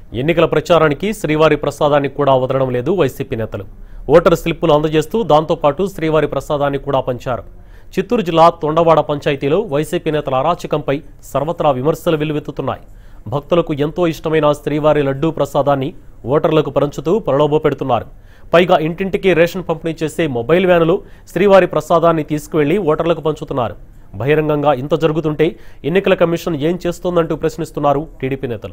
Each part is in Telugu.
ఎన్నికల ప్రచారానికి శ్రీవారి ప్రసాదాన్ని కూడా వదలడం లేదు వైసీపీ నేతలు ఓటర్ స్లిప్పులు అందజేస్తూ దాంతోపాటు శ్రీవారి ప్రసాదాన్ని కూడా పంచారు చిత్తూరు జిల్లా తొండవాడ పంచాయతీలో వైసీపీ నేతల అరాచకంపై సర్వత్రా విమర్శలు వెల్లువెత్తుతున్నాయి భక్తులకు ఎంతో ఇష్టమైన శ్రీవారి లడ్డూ ప్రసాదాన్ని ఓటర్లకు పంచుతూ ప్రలోభ పెడుతున్నారు పైగా ఇంటింటికి రేషన్ పంపిణీ చేసే మొబైల్ వ్యానులు శ్రీవారి ప్రసాదాన్ని తీసుకువెళ్లి ఓటర్లకు పంచుతున్నారు బహిరంగంగా ఇంత జరుగుతుంటే ఎన్నికల కమిషన్ ఏం చేస్తోందంటూ ప్రశ్నిస్తున్నారు టీడీపీ నేతలు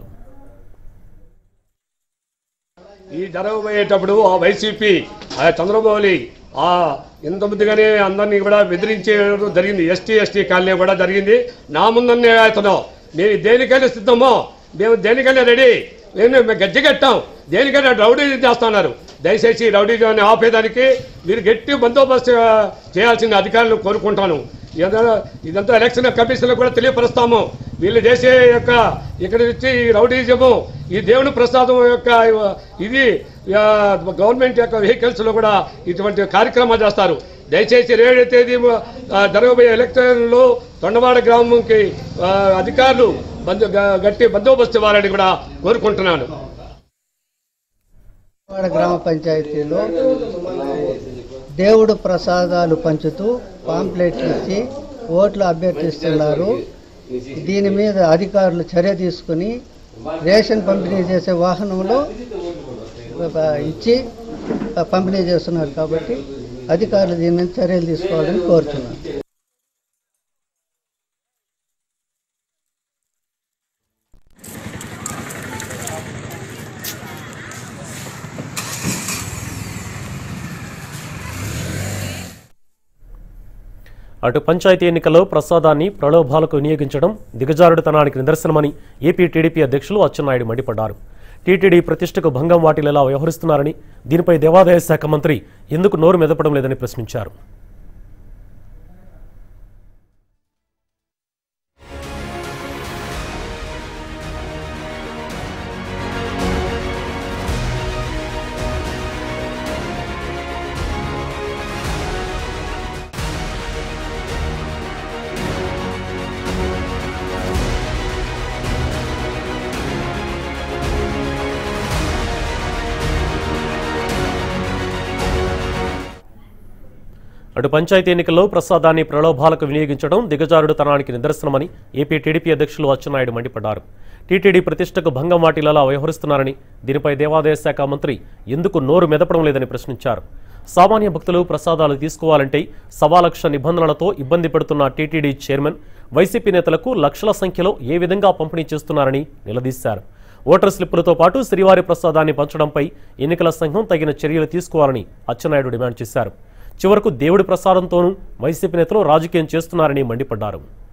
ఈ జరగబోయేటప్పుడు ఆ వైసీపీ ఆ చంద్రబాబు ఆ ఇంత ముందుగానే అందరినీ కూడా బెదిరించేయడం జరిగింది ఎస్టీ ఎస్టీ కాలనీ కూడా జరిగింది నా ముందన్నే అతను మేము దేనికైనా సిద్ధమో మేము దేనికైనా రెడీ నేను మేము గజ్జి కట్టాం దేనికైనా రౌడీ చేస్తున్నారు దయచేసి రౌడీజాన్ని ఆపేదానికి మీరు గట్టి బందోబస్తు ఆ, చేయాల్సిన అధికారులను కోరుకుంటాను ఇదంతా ఇదంతా ఎలక్షన్ కమిషన్ కూడా తెలియపరుస్తాము వీళ్ళు చేసే యొక్క ఇక్కడ నుంచి ఈ రౌడీజము ఈ దేవుని ప్రసాదం యొక్క ఇది ఆ, గవర్నమెంట్ యొక్క వెహికల్స్ లో కూడా ఇటువంటి కార్యక్రమాలు చేస్తారు దయచేసి రేడు తేదీ ఆ, జరగబోయే ఎలక్షన్లో తొండవాడ గ్రామంకి ఆ, అధికారులు బందో గ- గట్టి బందోబస్తు ఇవ్వాలని కూడా కోరుకుంటున్నాను వాడ గ్రామ పంచాయతీలో దేవుడు ప్రసాదాలు పంచుతూ పాంప్లెట్లు ఇచ్చి ఓట్లు అభ్యర్థిస్తున్నారు దీని మీద అధికారులు చర్య తీసుకుని రేషన్ పంపిణీ చేసే వాహనంలో ఇచ్చి పంపిణీ చేస్తున్నారు కాబట్టి అధికారులు దీని మీద చర్యలు తీసుకోవాలని కోరుతున్నాను అటు పంచాయతీ ఎన్నికల్లో ప్రసాదాన్ని ప్రలోభాలకు వినియోగించడం దిగజారుడుతనానికి నిదర్శనమని ఏపీ టీడీపీ అధ్యక్షులు అచ్చెన్నాయుడు మండిపడ్డారు టీటీడీ ప్రతిష్టకు భంగం వాటిల్లేలా వ్యవహరిస్తున్నారని దీనిపై దేవాదాయ శాఖ మంత్రి ఎందుకు నోరు మెదపడం లేదని ప్రశ్నించారు అటు పంచాయతీ ఎన్నికల్లో ప్రసాదాన్ని ప్రలోభాలకు వినియోగించడం దిగజారుడుతనానికి నిదర్శనమని ఏపీ టీడీపీ అధ్యక్షులు అచ్చెన్నాయుడు మండిపడ్డారు టీటీడీ ప్రతిష్టకు భంగం వాటిల్లా వ్యవహరిస్తున్నారని దీనిపై దేవాదాయ శాఖ మంత్రి ఎందుకు నోరు మెదపడం లేదని ప్రశ్నించారు సామాన్య భక్తులు ప్రసాదాలు తీసుకోవాలంటే సవా లక్ష నిబంధనలతో ఇబ్బంది పెడుతున్న టీటీడీ చైర్మన్ వైసీపీ నేతలకు లక్షల సంఖ్యలో ఏ విధంగా పంపిణీ చేస్తున్నారని నిలదీశారు ఓటర్ స్లిప్పులతో పాటు శ్రీవారి ప్రసాదాన్ని పంచడంపై ఎన్నికల సంఘం తగిన చర్యలు తీసుకోవాలని అచ్చెన్నాయుడు డిమాండ్ చేశారు చివరకు దేవుడి ప్రసాదంతోనూ వైసీపీ నేతలు రాజకీయం చేస్తున్నారని మండిపడ్డారు